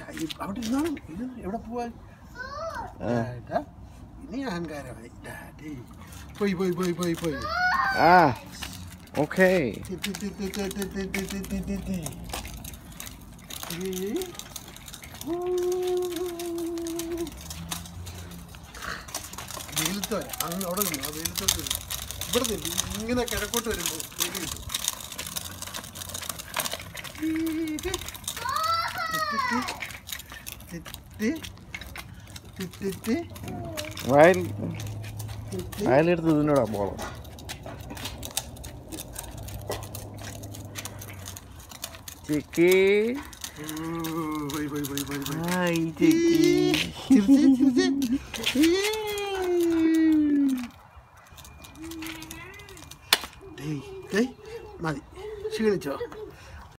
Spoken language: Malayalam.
ഈ അവിടെ ഇരുന്നാലും ഇത് എവിടെ പോവാൻ ഏട്ടാ, ഇനി അഹങ്കാരമായി ഡാഡി പോയി പോയി പോയി പോയി പോയി ആ ഓക്കേ തി, തി, തി, തി, തി, തി, തി, തി, തി, തി, തി. ഈ. ഊ. വെയിലത്ത് വരാം അങ്ങ് അവിടെ നിന്ന് ആ വെയിലത്തോട്ട് വരും ഇവിടെ നിന്ന് ഇങ്ങനെ കിഴക്കോട്ട് വരുമ്പോൾ വെയിൽ കിട്ടും തി, തി, തി, തി, തി, വയൽ തി, തി. വയലെടുത്ത് തിന്നോടാ പോളം ചിക്കി ഊ, പോയി പോയി പോയി പോയി പോയി ഹായ് ചിക്കി ചിരിച്ച്, ചിരിച്ച്. ഡേയ്, ഡേയ്, മതി ക്ഷീണിച്ചോ